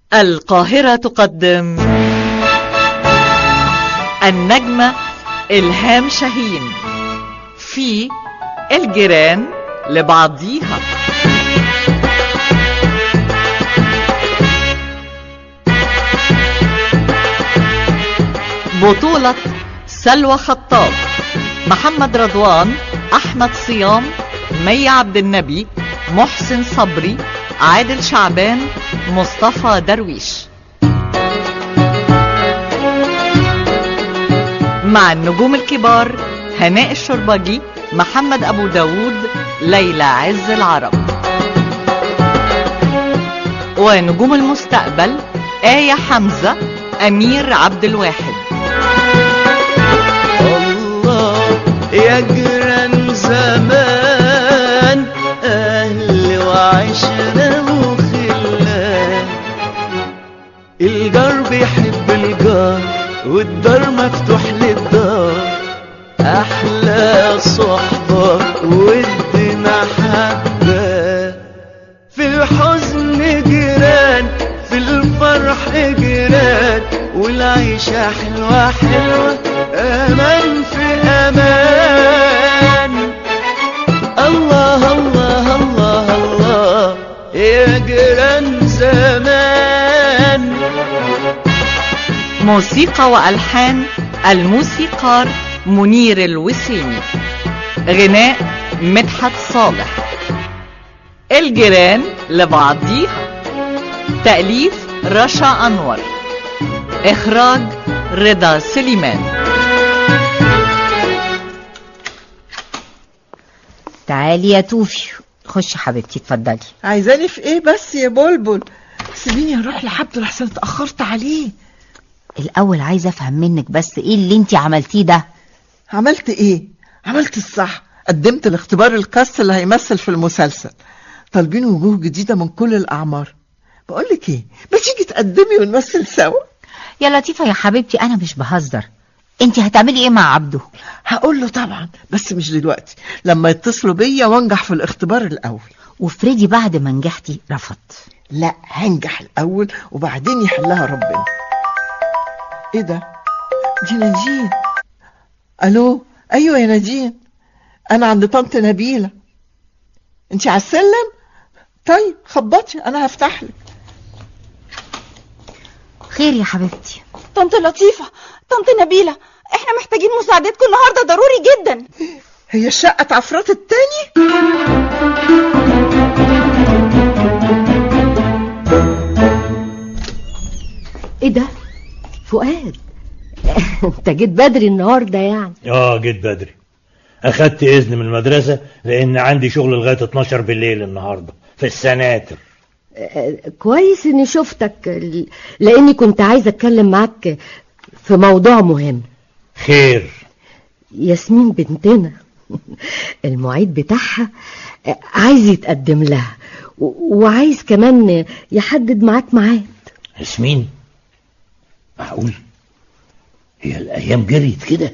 القاهرة تقدم النجمة إلهام شاهين في الجيران لبعضيها بطولة سلوى خطاب محمد رضوان أحمد صيام مي عبد النبي محسن صبري عادل شعبان مصطفى درويش مع النجوم الكبار هناء الشربجي محمد أبو داود ليلى عز العرب ونجوم المستقبل آية حمزة أمير عبد الواحد الله يا جيران زمان أهل وعشرة وخلان الجار بيحب الجار والدار مفتوح للدار أحلى صحبة ود محبة في الحزن جيران في الفرح جيران والعيشة حلوة حلوة أمان في أمان الله الله الله الله يا جيران زمان موسيقى وألحان الموسيقار منير الوسيمي غناء مدحت صالح الجيران لبعضيها تأليف رشا أنور إخراج رضا سليمان تعالي يا توفي خش حبيبتي اتفضلي عايزاني في ايه بس يا بلبل سيبيني اروح لحبته لحسن اتاخرت عليه الاول عايزه افهم منك بس ايه اللي انت عملتيه ده عملت ايه عملت الصح قدمت الاختبار الكاست اللي هيمثل في المسلسل طالبين وجوه جديده من كل الاعمار بقول لك ايه ما تيجي تقدمي ونمثل سوا يا لطيفه يا حبيبتي انا مش بهزر انت هتعملي ايه مع عبده هقول له طبعا بس مش دلوقتي لما يتصلوا بيا وانجح في الاختبار الاول وفريدي بعد ما نجحتي رفض لا هنجح الاول وبعدين يحلها ربنا ايه ده دي نادين الو ايوه يا نادين انا عند طنط نبيله انت على السلم طيب خبطي انا هفتح لك خير يا حبيبتي طنط لطيفة طنط نبيلة احنا محتاجين مساعدتكم النهاردة ضروري جدا هي الشقه اتعفرت التاني ايه ده فؤاد انت جيت بدري النهارده يعني اه جيت بدري اخدت اذن من المدرسة لان عندي شغل لغاية 12 بالليل النهاردة في السناتر آه، كويس اني شفتك ل- لاني كنت عايزه اتكلم معاك في موضوع مهم خير ياسمين بنتنا المعيد بتاعها آه، عايز يتقدم لها و- وعايز كمان يحدد معاك ميعاد ياسمين معقول هي الايام جريت كده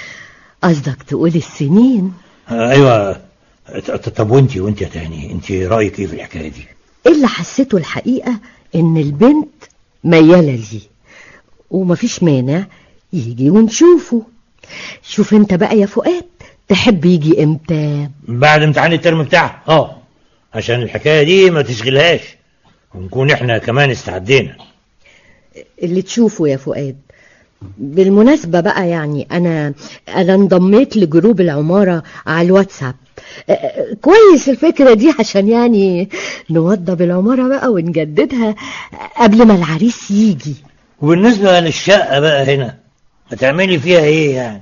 قصدك تقول السنين آه ايوه ط- ط- طب وانتي وانتي يا تاني انتي رايك ايه في الحكايه دي اللي حسيته الحقيقة ان البنت ميالة ليه ومفيش مانع يجي ونشوفه شوف انت بقى يا فؤاد تحب يجي امتى بعد امتحان الترم بتاعها اه عشان الحكايه دي ما تشغلهاش ونكون احنا كمان استعدينا اللي تشوفه يا فؤاد بالمناسبة بقى يعني أنا أنا انضميت لجروب العمارة على الواتساب آه، آه، كويس الفكرة دي عشان يعني نوضب العمارة بقى ونجددها قبل ما العريس يجي وبالنسبه للشقه بقى هنا هتعملي فيها ايه يعني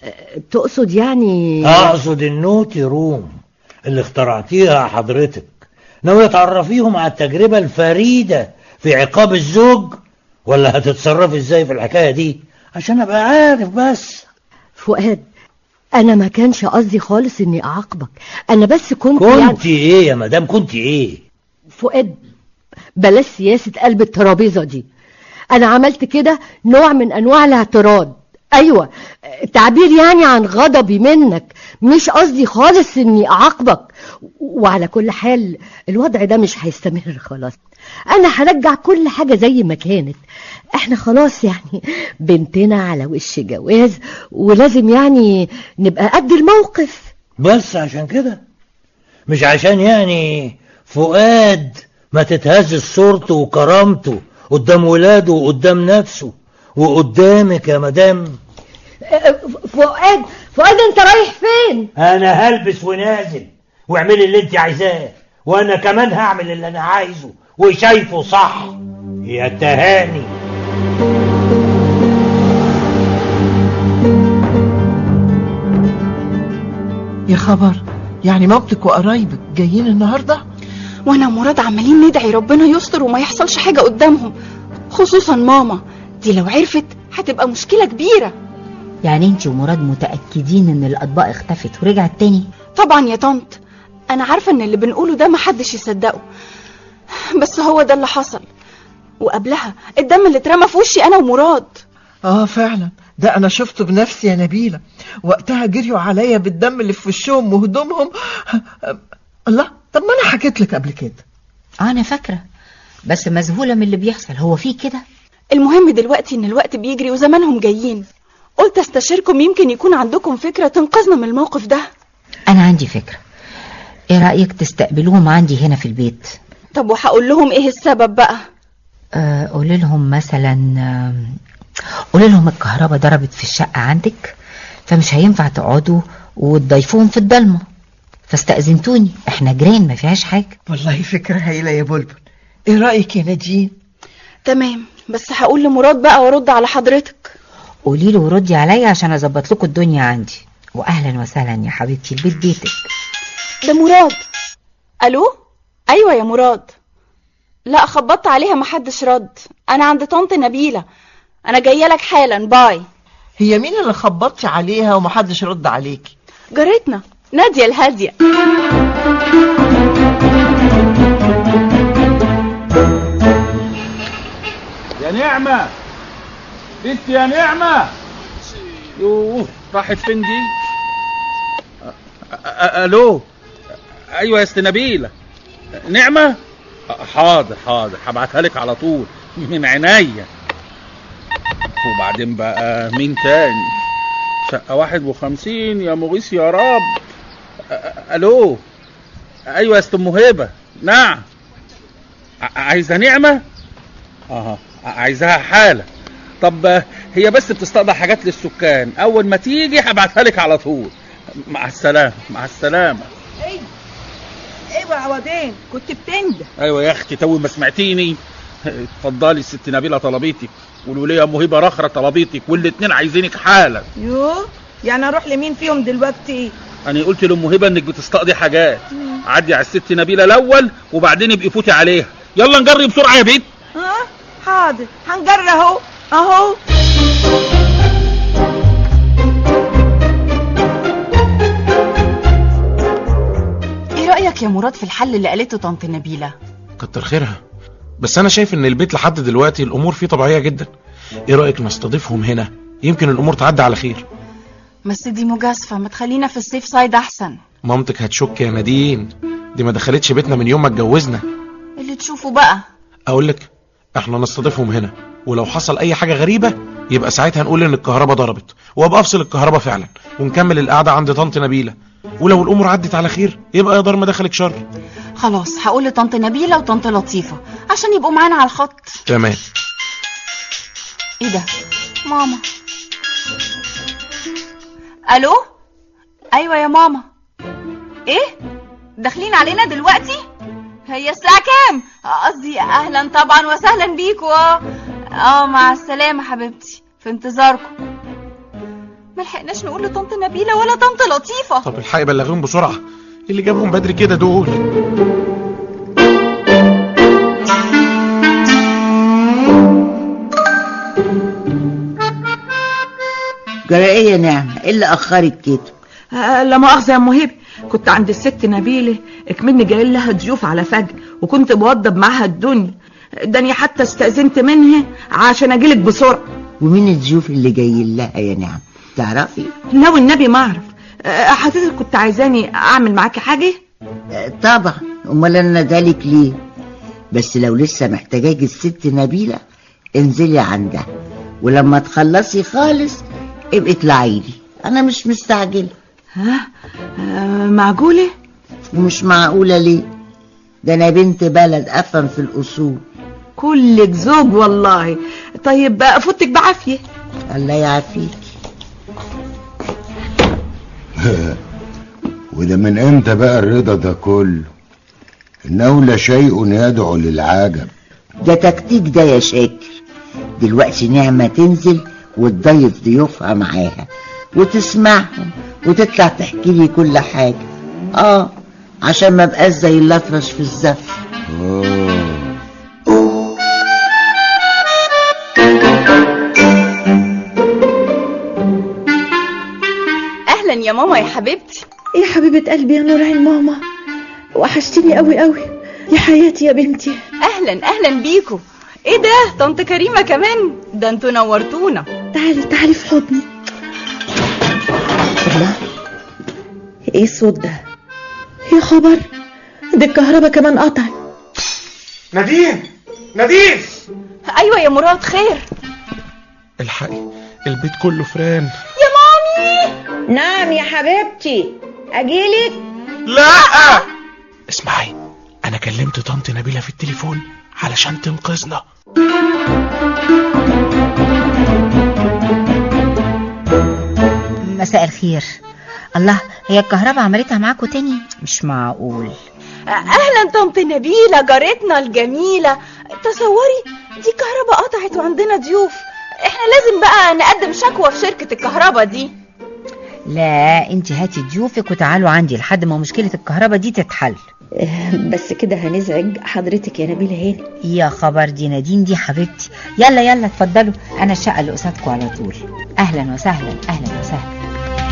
تقصد يعني اقصد النوتي روم اللي اخترعتيها حضرتك ناوية تعرفيهم على التجربة الفريدة في عقاب الزوج ولا هتتصرفي ازاي في الحكاية دي عشان ابقى عارف بس فؤاد انا ما كانش قصدي خالص اني اعاقبك انا بس كنت, يعني كنت ايه يا مدام كنت ايه فؤاد بلاش سياسة قلب الترابيزة دي انا عملت كده نوع من انواع الاعتراض ايوه تعبير يعني عن غضبي منك مش قصدي خالص اني اعاقبك وعلى كل حال الوضع ده مش هيستمر خلاص انا هرجع كل حاجة زي ما كانت احنا خلاص يعني بنتنا على وش جواز ولازم يعني نبقى قد الموقف بس عشان كده مش عشان يعني فؤاد ما تتهز صورته وكرامته قدام ولاده وقدام نفسه وقدامك يا مدام فؤاد فؤاد انت رايح فين انا هلبس ونازل واعملي اللي انت عايزاه وانا كمان هعمل اللي انا عايزه وشايفه صح يا تهاني يا خبر يعني مامتك وقرايبك جايين النهارده وانا ومراد عمالين ندعي ربنا يستر وما يحصلش حاجة قدامهم خصوصا ماما دي لو عرفت هتبقى مشكلة كبيرة يعني انت ومراد متأكدين ان الأطباق اختفت ورجعت تاني طبعا يا طنط انا عارفة ان اللي بنقوله ده محدش يصدقه بس هو ده اللي حصل وقبلها الدم اللي اترمى في وشي انا ومراد اه فعلا ده انا شفته بنفسي يا نبيلة وقتها جريوا عليا بالدم اللي في وشهم وهدومهم الله طب ما انا حكيت لك قبل كده انا فاكرة بس مذهولة من اللي بيحصل هو في كده المهم دلوقتي ان الوقت بيجري وزمانهم جايين قلت استشيركم يمكن يكون عندكم فكرة تنقذنا من الموقف ده انا عندي فكرة ايه رأيك تستقبلوهم عندي هنا في البيت طب وهقول لهم ايه السبب بقى آه قولي لهم مثلا آه قولي لهم الكهرباء ضربت في الشقة عندك فمش هينفع تقعدوا وتضيفوهم في الضلمة فاستأذنتوني احنا جيران ما فيهاش حاجة والله فكرة هايلة يا بلبل ايه رأيك يا نادين تمام بس هقول لمراد بقى وارد على حضرتك قولي له وردي عليا عشان اظبط لكم الدنيا عندي واهلا وسهلا يا حبيبتي البيت بيتك ده مراد الو ايوه يا مراد لا خبطت عليها محدش رد انا عند طنط نبيلة انا جايه لك حالا باي هي مين اللي خبطتي عليها ومحدش رد عليكي جارتنا نادية الهادية يا نعمة بنت يا نعمة يوه راحت فين دي أ- أ- الو ايوه يا استاذ نبيلة نعمة حاضر حاضر هبعتها لك على طول من عينيا وبعدين بقى مين تاني شقة واحد وخمسين يا مغيث يا رب أ- أ- الو ايوه يا استاذ مهيبة نعم ع- عايزة نعمة اه عايزاها حالة طب آه، هي بس بتستقضى حاجات للسكان اول ما تيجي هبعتها لك على طول مع السلامة مع السلامة ايوه يا عوضين كنت بتنده ايوه يا اختي توي ما سمعتيني اتفضلي الست نبيلة طلبيتك والولية مهيبة رخرة طلبيتك والاتنين عايزينك حالا يوه يعني اروح لمين فيهم دلوقتي انا قلت لام مهيبة انك بتستقضي حاجات عدي على الست نبيلة الاول وبعدين ابقي فوتي عليها يلا نجري بسرعة يا بيت ها حاضر هنجر اهو اهو ايه رأيك يا مراد في الحل اللي قالته طنط نبيلة كتر خيرها بس انا شايف ان البيت لحد دلوقتي الامور فيه طبيعيه جدا ايه رايك نستضيفهم هنا يمكن الامور تعدي على خير بس دي مجازفة ما تخلينا في السيف سايد احسن مامتك هتشك يا نادين دي ما دخلتش بيتنا من يوم ما اتجوزنا اللي تشوفه بقى اقول لك احنا نستضيفهم هنا ولو حصل اي حاجه غريبه يبقى ساعتها نقول ان الكهرباء ضربت وابقى افصل الكهرباء فعلا ونكمل القعده عند طنط نبيله ولو الامور عدت على خير يبقى يا دار ما دخلك شر خلاص هقول لطنط نبيلة وطنط لطيفة عشان يبقوا معانا على الخط تمام ايه ده ماما الو ايوه يا ماما ايه داخلين علينا دلوقتي هي الساعة كام قصدي اهلا طبعا وسهلا بيكوا اه اه مع السلامة حبيبتي في انتظاركم ملحقناش نقول لطنط نبيلة ولا طنط لطيفة طب الحق بلغيهم بسرعه إيه اللي جابهم بدري كده دول جرى ايه يا نعمة ايه اللي اخرك كده آه لا مؤاخذة يا ام هبه كنت عند الست نبيلة اكمني جاي لها ضيوف على فجر وكنت بوضب معاها الدنيا داني حتى استأذنت منها عشان اجيلك بسرعة ومين الضيوف اللي جايين لها يا نعمة تعرفي لا والنبي ما اعرف آه، حضرتك كنت عايزاني اعمل معاكي حاجة آه، طبعا امال انا ذلك ليه بس لو لسه محتاجاك الست نبيلة انزلي عندها ولما تخلصي خالص ابقي اطلعي لي انا مش مستعجلة ها آه معقولة ومش معقولة ليه ده انا بنت بلد افهم في الاصول كلك زوج والله طيب بقى افوتك بعافية الله يعافيك وده من امتى بقى الرضا ده كله النولة شيء يدعو للعجب ده تكتيك ده يا شاكر دلوقتي نعمة تنزل وتضيف ضيوفها معاها وتسمعهم وتطلع تحكي لي كل حاجة اه عشان ما بقاش زي الأطرش في الزف اهلا يا ماما يا حبيبتي يا حبيبة قلبي يا نور عين ماما وحشتني قوي قوي يا حياتي يا بنتي اهلا اهلا بيكو ايه ده طنط كريمه كمان ده انتوا نورتونا تعالي تعالي في حضني الله ايه الصوت ده يا خبر ده الكهرباء كمان قطع نادين نادين ايوه يا مراد خير الحقي البيت كله فران يا مامي نعم يا حبيبتي اجيلك لا اسمعي انا كلمت طنط نبيلة في التليفون علشان تنقذنا مساء الخير الله هي الكهرباء عملتها معاكوا تاني مش معقول اهلا طنط نبيله جارتنا الجميله تصوري دي كهرباء قطعت وعندنا ضيوف احنا لازم بقى نقدم شكوى في شركه الكهرباء دي لا انت هاتي ضيوفك وتعالوا عندي لحد ما مشكلة الكهرباء دي تتحل بس كده هنزعج حضرتك يا نبيلة هاني يا خبر دي نادين دي حبيبتي يلا يلا اتفضلوا انا الشقة اللي قصادكم على طول اهلا وسهلا اهلا وسهلا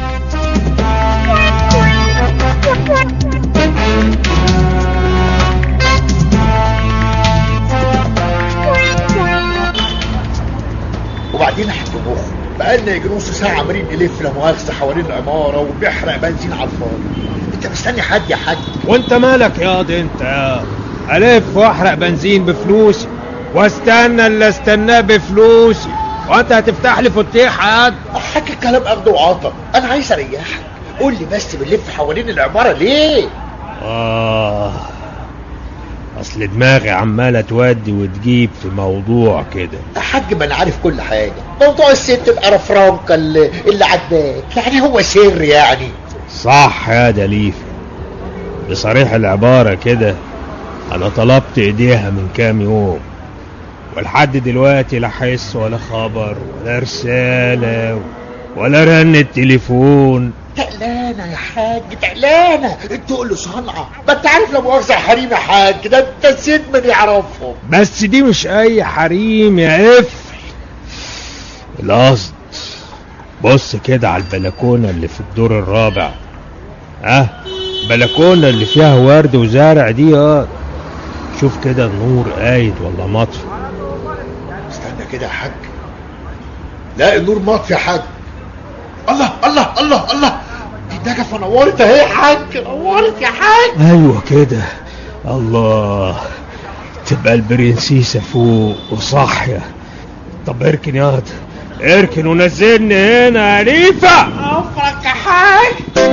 وبعدين هتبخ بقالنا يجي نص ساعة عمالين نلف لا مؤاخذة حوالين العمارة وبيحرق بنزين على الفاضي انت مستني حد يا حاج وانت مالك ياض انت يا الف واحرق بنزين بفلوسي واستنى اللي استناه بفلوسي وانت هتفتح لي فتيحه ياض حكي الكلام اخده وعطا انا عايز اريحك قول لي بس بنلف حوالين العمارة ليه اه اصل دماغي عماله تودي وتجيب في موضوع كده يا حاج ما انا عارف كل حاجة موضوع الست القرفرانكة اللي, اللي عداك يعني هو سر يعني صح يا دليفة بصريح العبارة كده أنا طلبت إيديها من كام يوم ولحد دلوقتي لا حس ولا خبر ولا رسالة ولا رن التليفون تقلانة يا حاج تقلانة انت تقول له صنعة ما انت عارف لا مؤاخذة يا حريم يا حاج ده انت الست من يعرفهم بس دي مش أي حريم يا قفل القصد بص كده على البلكونة اللي في الدور الرابع اه البلكونة اللي فيها ورد وزرع دي اه شوف كده النور قايد ولا مطفي استنى كده يا حاج لا النور مطفي يا حاج الله الله الله الله دي نجفة نورت اهي يا حاج نورت يا حاج ايوه كده الله تبقى البرنسيسة فوق وصاحية طب اركن يا واد اركن ونزلني هنا يا ريفة عفرك يا حاج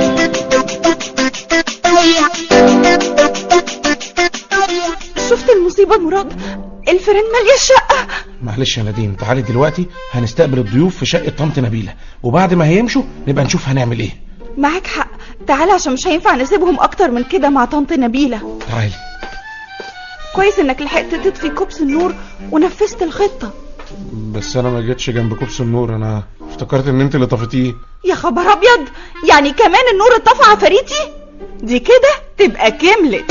شفت المصيبه مراد الفيران ماليه الشقه معلش يا نادين تعالي دلوقتي هنستقبل الضيوف في شقة طنط نبيلة وبعد ما هيمشوا نبقى نشوف هنعمل ايه معاك حق تعالى عشان مش هينفع نسيبهم اكتر من كده مع طنط نبيله تعالي كويس انك لحقت تطفي كوبس النور ونفذت الخطه بس انا ما جيتش جنب كوبس النور انا افتكرت ان انت اللي طفتيه يا خبر ابيض يعني كمان النور اتطفى عفاريتي دي كده تبقى كملت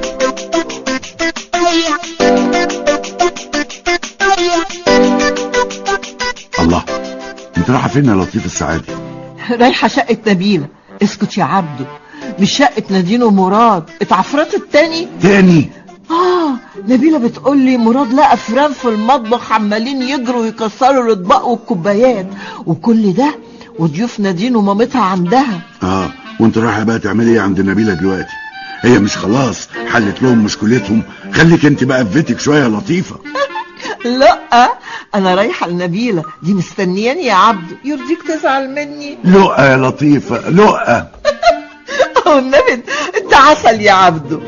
الله انت رايحه فين يا لطيف السعادي رايحة شقة نبيلة اسكت يا عبده مش شقة نادين ومراد اتعفرت التاني تاني اه نبيلة بتقول لي مراد لقى فران في المطبخ عمالين يجروا يكسروا الاطباق والكوبايات وكل ده وضيوف نادين ومامتها عندها اه وانت رايحه بقى تعملي ايه عند نبيله دلوقتي هي مش خلاص حلت لهم مشكلتهم خليك انت بقى في بيتك شويه يا لطيفه لا انا رايحه لنبيله دي مستنياني يا عبده يرضيك تزعل مني لقى يا لطيفه لقى او النبي انت عسل يا عبده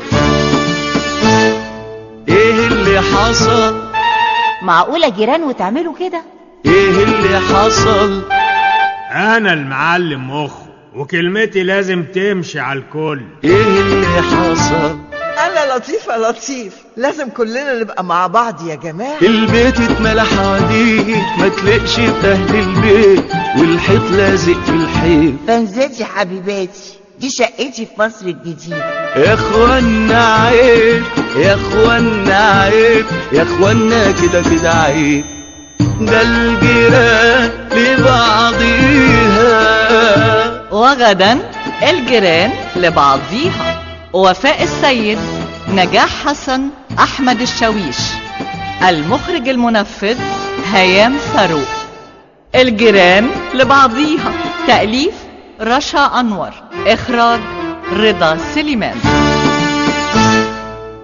ايه اللي حصل معقولة جيران وتعملوا كده ايه اللي حصل انا المعلم مخ وكلمتي لازم تمشي على الكل ايه اللي حصل انا لطيف يا لطيف لازم كلنا نبقى مع بعض يا جماعه البيت اتملى حواديت ما تلاقش في اهل البيت والحيط لازق في الحيط فانزلتي حبيباتي دي شقتي في مصر الجديدة يا اخوانا عيب يا اخوانا عيب يا اخوانا كده كده عيب ده الجيران لبعضيها وغدا الجيران لبعضيها وفاء السيد نجاح حسن أحمد الشاويش المخرج المنفذ هيام فاروق الجيران لبعضيها تأليف رشا أنور إخراج رضا سليمان